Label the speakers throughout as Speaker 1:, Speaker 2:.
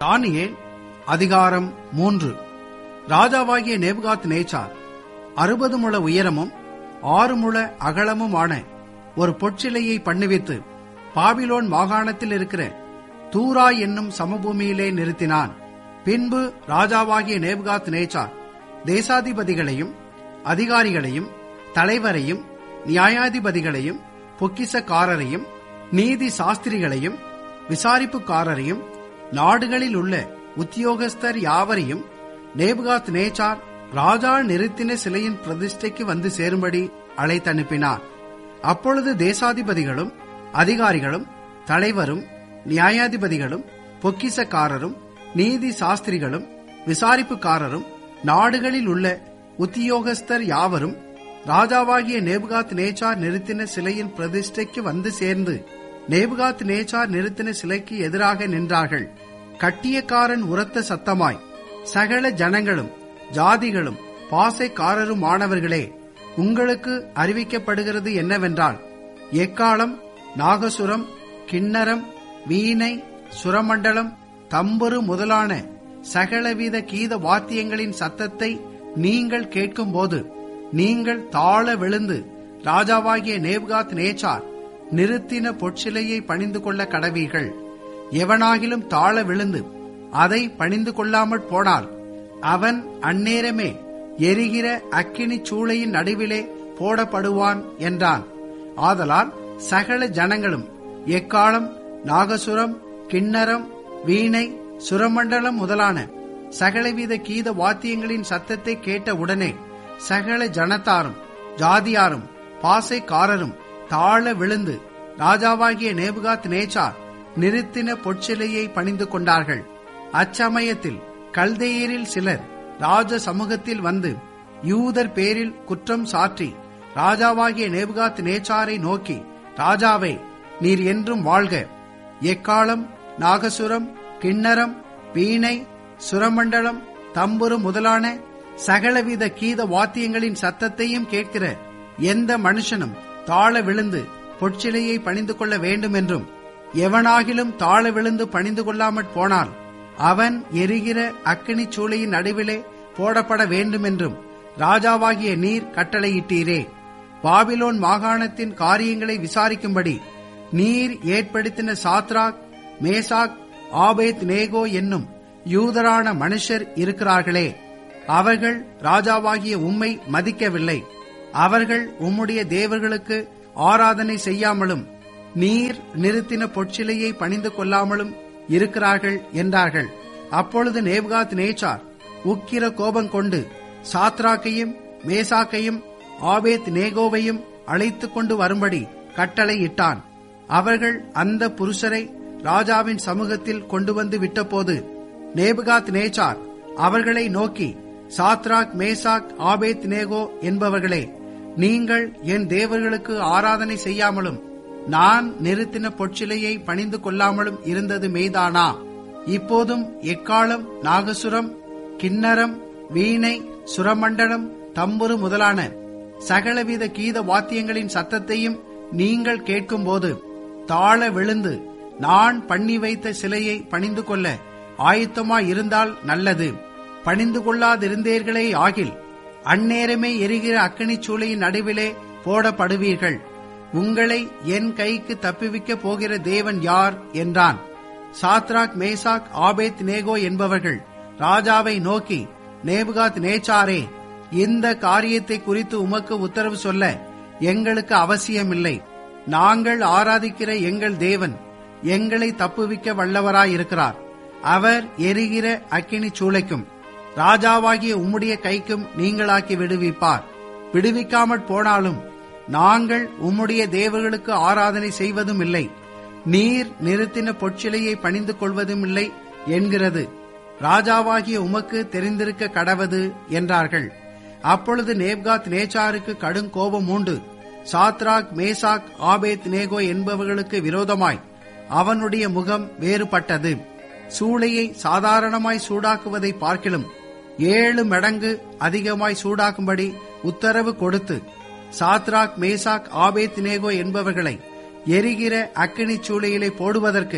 Speaker 1: தானியேல் அதிகாரம் மூன்று ராஜாவாகிய நேபுகாத் நேச்சார் அறுபது முழ உயரமும் ஆறு முழ அகலமுமான ஒரு பொற்சிலையை பண்ணுவித்து பாபிலோன் மாகாணத்தில் இருக்கிற தூரா என்னும் சமபூமியிலே நிறுத்தினான் பின்பு ராஜாவாகிய நேபுகாத் நேச்சார் தேசாதிபதிகளையும் அதிகாரிகளையும் தலைவரையும் நியாயாதிபதிகளையும் பொக்கிசக்காரரையும் நீதி சாஸ்திரிகளையும் விசாரிப்புக்காரரையும் நாடுகளில் உள்ள உத்தியோகஸ்தர் யாவரையும் நேபுகாத் நேச்சார் ராஜா நிறுத்தின சிலையின் பிரதிஷ்டைக்கு வந்து சேரும்படி அழைத்தனுப்பினார் அப்பொழுது தேசாதிபதிகளும் அதிகாரிகளும் தலைவரும் நியாயாதிபதிகளும் பொக்கிசக்காரரும் நீதி சாஸ்திரிகளும் விசாரிப்புக்காரரும் நாடுகளில் உள்ள உத்தியோகஸ்தர் யாவரும் ராஜாவாகிய நேபுகாத் நேச்சார் நிறுத்தின சிலையின் பிரதிஷ்டைக்கு வந்து சேர்ந்து நேபுகாத் நேச்சார் நிறுத்தின சிலைக்கு எதிராக நின்றார்கள் கட்டியக்காரன் உரத்த சத்தமாய் சகல ஜனங்களும் ஜாதிகளும் பாசைக்காரருமானவர்களே உங்களுக்கு அறிவிக்கப்படுகிறது என்னவென்றால் எக்காலம் நாகசுரம் கிண்ணரம் வீணை சுரமண்டலம் தம்புரு முதலான சகலவித கீத வாத்தியங்களின் சத்தத்தை நீங்கள் கேட்கும்போது நீங்கள் தாழ விழுந்து ராஜாவாகிய நேப்காத் நேச்சார் நிறுத்தின பொற்சிலையை பணிந்து கொள்ள கடவீர்கள் எவனாகிலும் தாழ விழுந்து அதை பணிந்து கொள்ளாமற் போனால் அவன் அந்நேரமே எரிகிற அக்கினி சூளையின் நடுவிலே போடப்படுவான் என்றான் ஆதலால் சகல ஜனங்களும் எக்காலம் நாகசுரம் கிண்ணரம் வீணை சுரமண்டலம் முதலான சகலவித கீத வாத்தியங்களின் சத்தத்தை கேட்ட உடனே சகல ஜனத்தாரும் ஜாதியாரும் பாசைக்காரரும் தாழ விழுந்து ராஜாவாகிய நேபுகாத் நேச்சார் நிறுத்தின பொற்சிலையை பணிந்து கொண்டார்கள் அச்சமயத்தில் கல்தேயரில் சிலர் ராஜ சமூகத்தில் வந்து யூதர் பேரில் குற்றம் சாற்றி ராஜாவாகிய நேபுகாத் நேச்சாரை நோக்கி ராஜாவே நீர் என்றும் வாழ்க எக்காலம் நாகசுரம் கிண்ணரம் வீணை சுரமண்டலம் தம்புரு முதலான சகலவித கீத வாத்தியங்களின் சத்தத்தையும் கேட்கிற எந்த மனுஷனும் தாழ விழுந்து பொற்சிலையை பணிந்து கொள்ள வேண்டும் என்றும் எவனாகிலும் தாழ விழுந்து பணிந்து கொள்ளாமற் போனால் அவன் எரிகிற அக்கினி சூளையின் நடுவிலே போடப்பட வேண்டும் என்றும் ராஜாவாகிய நீர் கட்டளையிட்டீரே பாபிலோன் மாகாணத்தின் காரியங்களை விசாரிக்கும்படி நீர் ஏற்படுத்தின சாத்ராக் மேசாக் ஆபேத் நேகோ என்னும் யூதரான மனுஷர் இருக்கிறார்களே அவர்கள் ராஜாவாகிய உம்மை மதிக்கவில்லை அவர்கள் உம்முடைய தேவர்களுக்கு ஆராதனை செய்யாமலும் நீர் நிறுத்தின பொற்சிலையை பணிந்து கொள்ளாமலும் இருக்கிறார்கள் என்றார்கள் அப்பொழுது நேப்காத் நேச்சார் உக்கிர கோபம் கொண்டு சாத்ராக்கையும் மேசாக்கையும் ஆபேத் நேகோவையும் அழைத்துக் கொண்டு வரும்படி கட்டளையிட்டான் அவர்கள் அந்த புருஷரை ராஜாவின் சமூகத்தில் கொண்டு வந்து விட்டபோது நேபுகாத் நேச்சார் அவர்களை நோக்கி சாத்ராக் மேசாக் ஆபேத் நேகோ என்பவர்களே நீங்கள் என் தேவர்களுக்கு ஆராதனை செய்யாமலும் நான் நிறுத்தின பொற்சிலையை பணிந்து கொள்ளாமலும் இருந்தது மெய்தானா இப்போதும் எக்காலம் நாகசுரம் கிண்ணரம் வீணை சுரமண்டலம் தம்புரு முதலான சகலவித கீத வாத்தியங்களின் சத்தத்தையும் நீங்கள் கேட்கும்போது தாழ விழுந்து நான் பண்ணி வைத்த சிலையை பணிந்து கொள்ள ஆயத்தமாய் இருந்தால் நல்லது பணிந்து கொள்ளாதிருந்தீர்களே ஆகில் அந்நேரமே எரிகிற அக்கினி சூளையின் நடுவிலே போடப்படுவீர்கள் உங்களை என் கைக்கு தப்புவிக்க போகிற தேவன் யார் என்றான் சாத்ராக் மேசாக் ஆபேத் நேகோ என்பவர்கள் ராஜாவை நோக்கி நேபுகாத் நேச்சாரே இந்த காரியத்தை குறித்து உமக்கு உத்தரவு சொல்ல எங்களுக்கு அவசியமில்லை நாங்கள் ஆராதிக்கிற எங்கள் தேவன் எங்களை தப்புவிக்க வல்லவராயிருக்கிறார் அவர் எரிகிற அக்கினி சூளைக்கும் ராஜாவாகிய உம்முடைய கைக்கும் நீங்களாக்கி விடுவிப்பார் விடுவிக்காமற் போனாலும் நாங்கள் உம்முடைய தேவர்களுக்கு ஆராதனை செய்வதும் இல்லை நீர் நிறுத்தின பொற்சிலையை பணிந்து கொள்வதும் இல்லை என்கிறது ராஜாவாகிய உமக்கு தெரிந்திருக்க கடவது என்றார்கள் அப்பொழுது நேப்காத் நேச்சாருக்கு கடும் கோபம் உண்டு சாத்ராக் மேசாக் ஆபேத் நேகோ என்பவர்களுக்கு விரோதமாய் அவனுடைய முகம் வேறுபட்டது சூளையை சாதாரணமாய் சூடாக்குவதை பார்க்கிலும் ஏழு மடங்கு அதிகமாய் சூடாக்கும்படி உத்தரவு கொடுத்து சாத்ராக் மேசாக் ஆபேத் நேகோ என்பவர்களை எரிகிற அக்கினி சூளையிலே போடுவதற்கு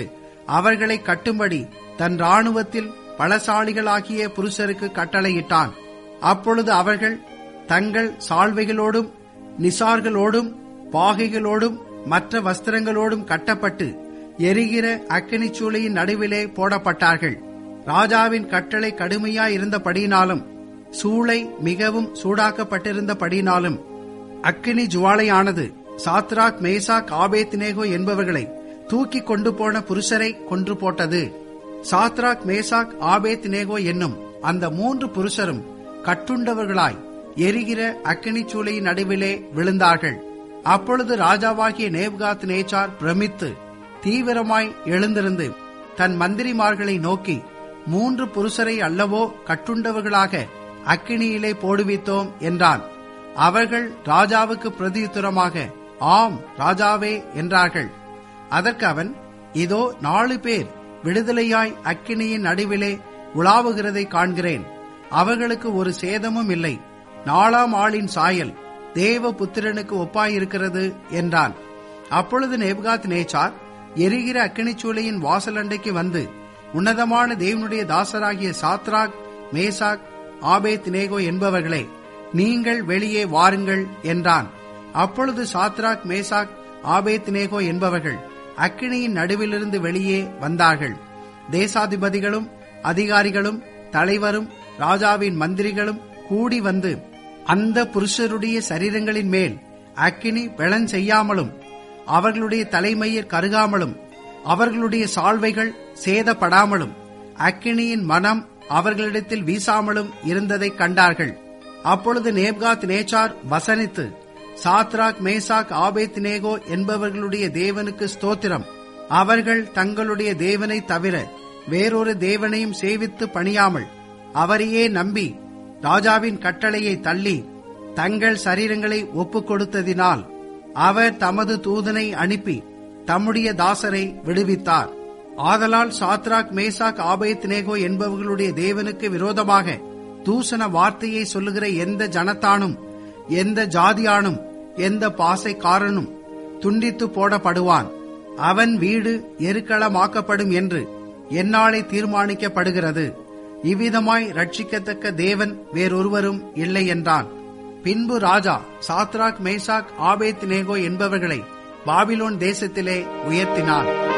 Speaker 1: அவர்களை கட்டும்படி தன் இராணுவத்தில் பலசாலிகளாகிய புருஷருக்கு கட்டளையிட்டான் அப்பொழுது அவர்கள் தங்கள் சால்வைகளோடும் நிசார்களோடும் பாகைகளோடும் மற்ற வஸ்திரங்களோடும் கட்டப்பட்டு எரிகிற அக்கினிச் சூளையின் நடுவிலே போடப்பட்டார்கள் ராஜாவின் கட்டளை கடுமையாயிருந்தபடியினாலும் சூளை மிகவும் சூடாக்கப்பட்டிருந்தபடியினாலும் அக்கினி ஜுவாலையானது சாத்ராக் மேசாக் ஆபேத்நேகோ என்பவர்களை தூக்கி கொண்டு போன புருஷரை கொன்று போட்டது சாத்ராக் மேசாக் ஆபேத்நேகோ என்னும் அந்த மூன்று புருஷரும் கட்டுண்டவர்களாய் எரிகிற அக்கினிச் சூளையின் நடுவிலே விழுந்தார்கள் அப்பொழுது ராஜாவாகிய நேப்காத் நேச்சார் பிரமித்து தீவிரமாய் எழுந்திருந்து தன் மந்திரிமார்களை நோக்கி மூன்று புருஷரை அல்லவோ கட்டுண்டவர்களாக அக்கினியிலே போடுவித்தோம் என்றான் அவர்கள் ராஜாவுக்கு பிரதியுத்தரமாக ஆம் ராஜாவே என்றார்கள் அதற்கு அவன் இதோ நாலு பேர் விடுதலையாய் அக்கினியின் நடுவிலே உலாவுகிறதை காண்கிறேன் அவர்களுக்கு ஒரு சேதமும் இல்லை நாலாம் ஆளின் சாயல் தேவ புத்திரனுக்கு ஒப்பாயிருக்கிறது என்றான் அப்பொழுது நேப்காத் நேச்சார் எரிகிற அக்கினிச்சூளையின் வாசலண்டைக்கு வந்து உன்னதமான தேவனுடைய தாசராகிய சாத்ராக் மேசாக் ஆபேத் நேகோ என்பவர்களே நீங்கள் வெளியே வாருங்கள் என்றான் அப்பொழுது சாத்ராக் மேசாக் ஆபேத் நேகோ என்பவர்கள் அக்கினியின் நடுவிலிருந்து வெளியே வந்தார்கள் தேசாதிபதிகளும் அதிகாரிகளும் தலைவரும் ராஜாவின் மந்திரிகளும் கூடி வந்து அந்த புருஷருடைய சரீரங்களின் மேல் அக்கினி வெளன் செய்யாமலும் அவர்களுடைய தலைமையில் கருகாமலும் அவர்களுடைய சால்வைகள் சேதப்படாமலும் அக்கினியின் மனம் அவர்களிடத்தில் வீசாமலும் இருந்ததை கண்டார்கள் அப்பொழுது நேப்காத் நேச்சார் வசனித்து சாத்ராக் மேசாக் ஆபேத் நேகோ என்பவர்களுடைய தேவனுக்கு ஸ்தோத்திரம் அவர்கள் தங்களுடைய தேவனை தவிர வேறொரு தேவனையும் சேவித்து பணியாமல் அவரையே நம்பி ராஜாவின் கட்டளையை தள்ளி தங்கள் சரீரங்களை ஒப்புக் கொடுத்ததினால் அவர் தமது தூதனை அனுப்பி தம்முடைய தாசரை விடுவித்தார் ஆதலால் சாத்ராக் மேசாக் ஆபேத் நேகோ என்பவர்களுடைய தேவனுக்கு விரோதமாக தூசண வார்த்தையை சொல்லுகிற எந்த ஜனத்தானும் எந்த ஜாதியானும் எந்த பாசைக்காரனும் துண்டித்து போடப்படுவான் அவன் வீடு எருக்களமாக்கப்படும் என்று என்னாலே தீர்மானிக்கப்படுகிறது இவ்விதமாய் ரட்சிக்கத்தக்க தேவன் வேறொருவரும் இல்லை என்றான் பின்பு ராஜா சாத்ராக் மேசாக் ஆபேத் நேகோ என்பவர்களை பாபிலோன் தேசத்திலே உயர்த்தினான்